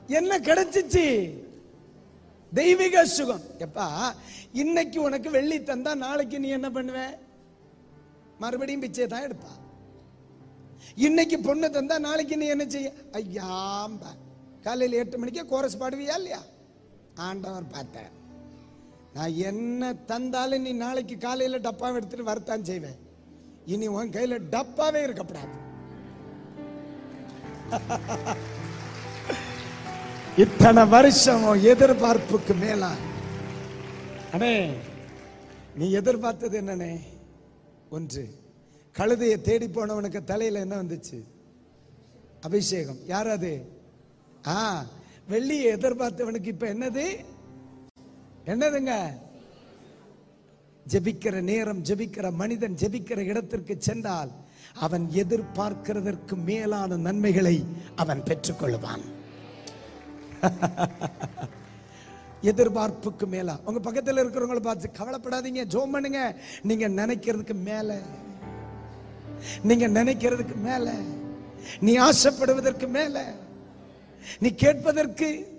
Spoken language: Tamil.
என்ன கிடைச்சிச்சு தெய்வீக சுகம் எப்பா இன்னைக்கு உனக்கு வெள்ளி தந்தா நாளைக்கு நீ என்ன பண்ணுவ மறுபடியும் பிச்சை தான் எடுப்பா இன்னைக்கு பொண்ணு தந்தா நாளைக்கு நீ என்ன செய்ய ஐயாம்ப காலையில் எட்டு மணிக்கு கோரஸ் பாடுவியா இல்லையா ஆண்டவர் பார்த்தார் நான் என்ன தந்தாலும் நீ நாளைக்கு காலையில் டப்பாவை எடுத்துட்டு வரத்தான் செய்வேன் இனி உன் கையில டப்பாவே இருக்கப்படாது இத்தனை வருஷம் உன் எதிர்பார்ப்புக்கு மேலா அண்ணே நீ எதிர்பார்த்தது என்னண்ணே ஒன்று கழுதையை தேடி போனவனுக்கு தலையில என்ன வந்துச்சு அபிஷேகம் யார் அது ஆ வெள்ளியை எதிர்பார்த்தவனுக்கு இப்ப என்னது என்னதுங்க ஜெபிக்கிற நேரம் ஜெபிக்கிற மனிதன் ஜெபிக்கிற இடத்திற்கு சென்றால் அவன் எதிர்பார்க்கிறதற்கு மேலான நன்மைகளை அவன் பெற்றுக்கொள்வான் எதிர்பார்ப்புக்கு மேலா உங்க பக்கத்துல இருக்கிறவங்கள பார்த்து கவலைப்படாதீங்க ஜோம் பண்ணுங்க நீங்க நினைக்கிறதுக்கு மேல நீங்க நினைக்கிறதுக்கு மேல நீ ஆசைப்படுவதற்கு மேல நீ கேட்பதற்கு